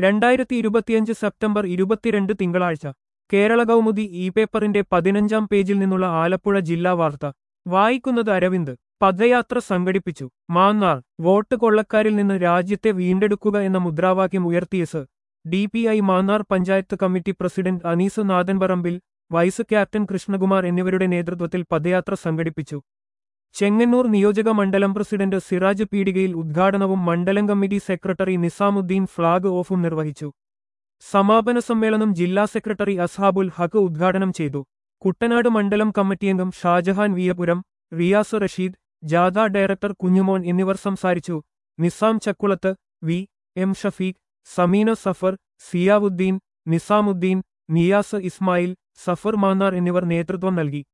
രണ്ടായിരത്തി ഇരുപത്തിയഞ്ച് സെപ്റ്റംബർ ഇരുപത്തിരണ്ട് തിങ്കളാഴ്ച കേരള കൗമുദി ഇ പേപ്പറിന്റെ പതിനഞ്ചാം പേജിൽ നിന്നുള്ള ആലപ്പുഴ ജില്ലാ വാർത്ത വായിക്കുന്നത് അരവിന്ദ് പദയാത്ര സംഘടിപ്പിച്ചു മാന്നാർ വോട്ട് കൊള്ളക്കാരിൽ നിന്ന് രാജ്യത്തെ വീണ്ടെടുക്കുക എന്ന മുദ്രാവാക്യം ഉയർത്തിയത് D P I Mannar panchayat committee president Anees Nadanparambil vice captain Krishnakumar എന്നിവരുടെ നേതൃത്വത്തിൽ പദയാത്ര സംഘടിപ്പിച്ചു ചെങ്ങന്നൂർ നിയോജക മണ്ഡലം പ്രസിഡന്റ് സിറാജ് പീടികയിൽ ഉദ്ഘാടനവും മണ്ഡലം കമ്മിറ്റി സെക്രട്ടറി നിസാമുദ്ദീൻ ഫ്ളാഗ് ഓഫും നിർവഹിച്ചു സമാപന സമ്മേളനം ജില്ലാ സെക്രട്ടറി അസ്ഹാബുൽ ഹക്ക് ഉദ്ഘാടനം ചെയ്തു കുട്ടനാട് മണ്ഡലം കമ്മിറ്റി അംഗം ഷാജഹാൻ വിയപുരം റിയാസ് റഷീദ് ജാഥ ഡയറക്ടർ കുഞ്ഞുമോൻ എന്നിവർ സംസാരിച്ചു നിസാം ചക്കുളത്ത് വി എം ഷഫീഖ് സമീന സഫർ സിയാവുദ്ദീൻ നിസാമുദ്ദീൻ നിയാസ് ഇസ്മായിൽ സഫർ മാന്നാർ എന്നിവർ നേതൃത്വം നൽകി